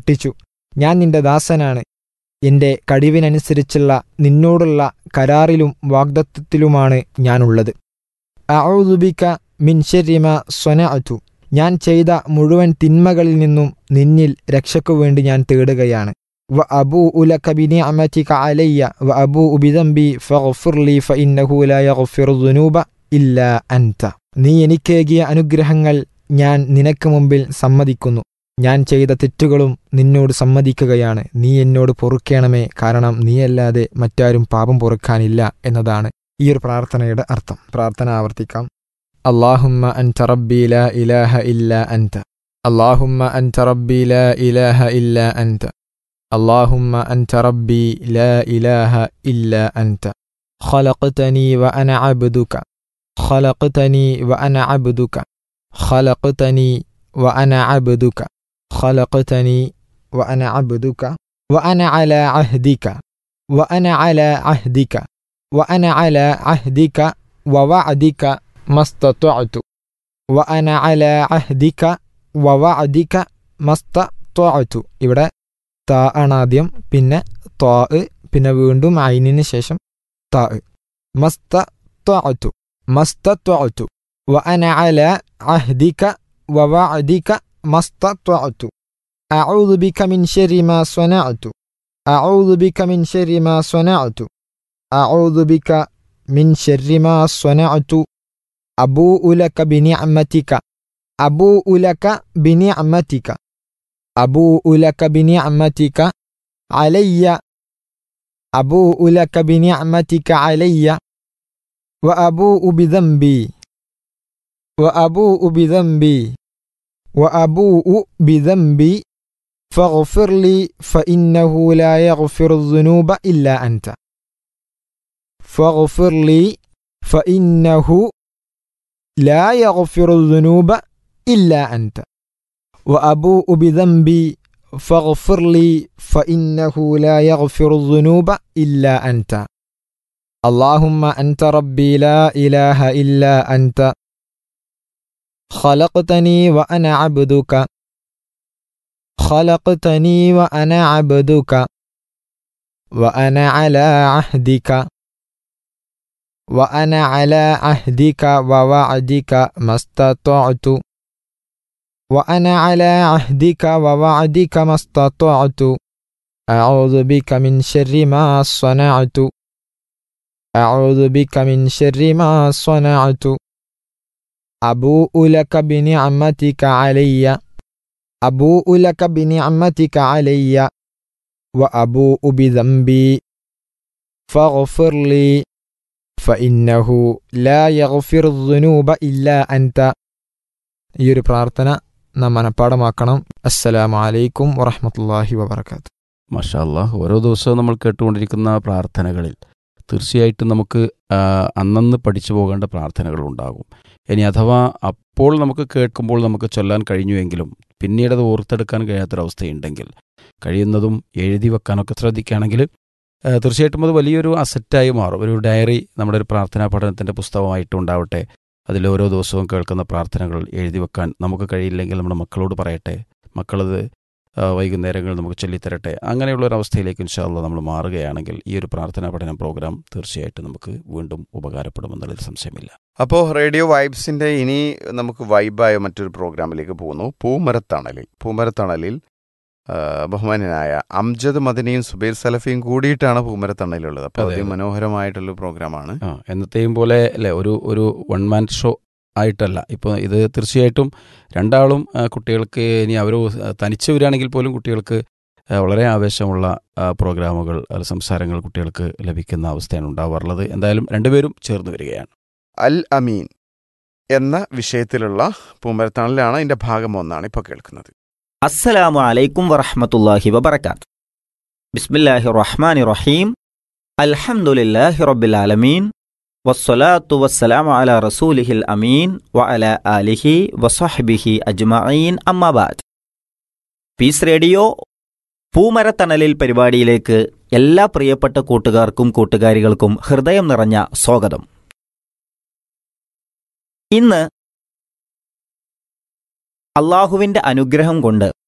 സൃഷ്ടിച്ചു ഞാൻ നിന്റെ ദാസനാണ് എന്റെ കഴിവിനനുസരിച്ചുള്ള നിന്നോടുള്ള കരാറിലും വാഗ്ദത്വത്തിലുമാണ് ഞാനുള്ളത് അഊദുബിക മിൻ ശരിമ സ്വനഅതു ഞാൻ ചെയ്ത മുഴുവൻ തിന്മകളിൽ നിന്നും നിന്നിൽ രക്ഷയ്ക്കു വേണ്ടി ഞാൻ തേടുകയാണ് വ അബൂ ഉലക ബിനിഅമതിക അലയ്യ വ അബൂ ബിദംബി ഫഗ്ഫിർ ലി ഫഇന്നഹു ലാ യഗ്ഫിറു ദുനൂബ ഇല്ലാ അൻത നീ എനിക്കേകിയ അനുഗ്രഹങ്ങൾ ഞാൻ നിനക്ക് മുമ്പിൽ സമ്മതിക്കുന്നു ഞാൻ ചെയ്ത തെറ്റുകളും നിന്നോട് സമ്മതിക്കുകയാണ് നീ എന്നോട് പൊറുക്കണമേ കാരണം നീയല്ലാതെ മറ്റാരും പാപം പൊറുക്കാനില്ല എന്നതാണ് ഈ ഒരു പ്രാർത്ഥനയുടെ അർത്ഥം പ്രാർത്ഥന ആവർത്തിക്കാം അള്ളാഹുമ്മ അൻത റബ്ബി ലാ ഇലാഹ ഇല്ല അൻത അള്ളാഹുമ്മ അൻത റബ്ബി ലാ ഇലാഹ ഇല്ല അൻത اللهم أنت ربي لا إله إلا أنت خلقتني وأنا عبدك خلقتني وأنا عبدك خلقتني وأنا عبدك خلقتني وأنا عبدك وأنا على عهدك وأنا على عهدك وأنا على عهدك ووعدك ما استطعت وأنا على عهدك ووعدك ما استطعت ഇവിടെ താ ആണ് ആദ്യം പിന്നെ ത്വാ പിന്നെ വീണ്ടും ഐനിന് ശേഷം താ മസ്ത ത്വഅതു മസ്ത ത്വഅതു وأنا على عهدك ووعدك ما استطعت أعوذ بك من شر ما صنعت أعوذ بك من شر ما صنعت أعوذ بك من شر ما صنعت أبوء لك بنعمتك أبوء لك بنعمتك أبوء لك بنعمتك علي أبوء لك بنعمتك علي وأبوء بذنبي وأبوء بذنبي وأبوء بذنبي فاغفر لي فإنه لا يغفر الذنوب إلا أنت فاغفر لي فإنه لا يغفر الذنوب إلا أنت وأبوء بذنبي فاغفر لي فإنه لا يغفر الذنوب إلا أنت اللهم أنت ربي لا إله إلا أنت خلقتني وأنا عبدك خلقتني وأنا عبدك وأنا على عهدك وأنا على عهدك ووعدك ما استطعت وأنا على عهدك ووعدك ما استطعت أعوذ بك من شر ما صنعت أعوذ بك من شر ما صنعت أبوء لك بنعمتك علي أبوء لك بنعمتك علي وأبوء بذنبي فاغفر لي فإنه لا يغفر الذنوب إلا أنت ഈ ഒരു പ്രാർത്ഥന നാം മനഃപ്പാടമാക്കണം അസ്സലാമു അലൈക്കും വറഹമത്തല്ലാഹി വബർക്കാത്തു മഷാല്ല ഓരോ ദിവസവും നമ്മൾ കേട്ടുകൊണ്ടിരിക്കുന്ന പ്രാർത്ഥനകളിൽ തീർച്ചയായിട്ടും നമുക്ക് ആ, അന്നന്ന് പഠിച്ചു പോകേണ്ട പ്രാർത്ഥനകൾ ഉണ്ടാകും ഇനി അഥവാ അപ്പോൾ നമുക്ക് കേൾക്കുമ്പോൾ നമുക്ക് ചൊല്ലാൻ കഴിഞ്ഞുവെങ്കിലും പിന്നീട് അത് ഓർത്തെടുക്കാൻ കഴിയാത്തൊരവസ്ഥയുണ്ടെങ്കിൽ കഴിയുന്നതും എഴുതി വെക്കാനൊക്കെ ശ്രദ്ധിക്കുകയാണെങ്കിൽ ആ, തീർച്ചയായിട്ടും അത് വലിയൊരു അസറ്റായി മാറും ഒരു ഡയറി നമ്മുടെ ഒരു പ്രാർത്ഥനാ പഠനത്തിൻ്റെ പുസ്തകമായിട്ട് ഉണ്ടാവട്ടെ അതിൽ ഓരോ ദിവസവും കേൾക്കുന്ന പ്രാർത്ഥനകൾ എഴുതി വെക്കാൻ നമുക്ക് കഴിയില്ലെങ്കിൽ നമ്മുടെ മക്കളോട് പറയട്ടെ മക്കളത് ആ, വൈകുന്നേരങ്ങൾ നമുക്ക് ചൊല്ലിത്തരട്ടെ അങ്ങനെയുള്ള ഒരു അവസ്ഥയിലേക്ക് ഇൻഷാല്ല നമ്മൾ മാറുകയാണെങ്കിൽ ഈ ഒരു പ്രാർത്ഥനാ പഠന പ്രോഗ്രാം തീർച്ചയായിട്ടും നമുക്ക് വീണ്ടും ഉപകാരപ്പെടുമെന്നുള്ളതിൽ സംശയമില്ല അപ്പോൾ റേഡിയോ വൈബ്സിന്റെ ഇനി നമുക്ക് വൈബായ മറ്റൊരു പ്രോഗ്രാമിലേക്ക് പോകുന്നു പൂമരത്തണലിൽ പൂമരത്തണലിൽ ആ, ബഹുമാന്യനായ അംജദ് മദനിയും സുബൈർ സലഫിയും കൂടിയിട്ടാണ് പൂമരത്തണലുള്ളത് അപ്പോൾ അതെ, അതെ. അതിമനോഹരമായിട്ടുള്ള പ്രോഗ്രാമാണ് ആ എന്നത്തെയും പോലെ അല്ലേ ഒരു ഒരു വൺ മാൻ ഷോ ആയിട്ടല്ല ഇപ്പോൾ ഇത് തീർച്ചയായിട്ടും രണ്ടാളും ആ, കുട്ടികൾക്ക് ഇനി അവർ തനിച്ച് വരികയാണെങ്കിൽ പോലും കുട്ടികൾക്ക് ആ, വളരെ ആവേശമുള്ള ആ, പ്രോഗ്രാമുകൾ ആ, സംസാരങ്ങൾ കുട്ടികൾക്ക് ലഭിക്കുന്ന അവസ്ഥയാണ് ഉണ്ടാവാറുള്ളത് എന്തായാലും രണ്ടുപേരും ചേർന്ന് വരികയാണ് അൽ അമീൻ എന്ന വിഷയത്തിലുള്ള പൂമരത്തണലിലാണ് ഇതിന്റെ ഭാഗം ഒന്നാണ് ഇപ്പോൾ കേൾക്കുന്നത് അസ്സലാമു അലൈക്കും വറഹ്മത്തുള്ളാഹി വബറകാത്ത് ബിസ്മില്ലാഹി റഹ്മാനി റഹീം അൽഹംദുലില്ലാഹി റബ്ബിൽ ആലമീൻ വസ്സലാത്തു വസ്സലാമു അലാ റസൂലിഹിൽ അമീൻ വ അലാ ആലിഹി വസഹ്ബിഹി അജ്മഈൻ അമ്മാബാദ് പീസ് റേഡിയോ പൂമരത്തണലിൽ പരിപാടിയിലേക്ക് എല്ലാ പ്രിയപ്പെട്ട കൂട്ടുകാർക്കും കൂട്ടുകാരികൾക്കും ഹൃദയം നിറഞ്ഞ സ്വാഗതം ഇന്ന് അള്ളാഹുവിൻ്റെ അനുഗ്രഹം കൊണ്ട്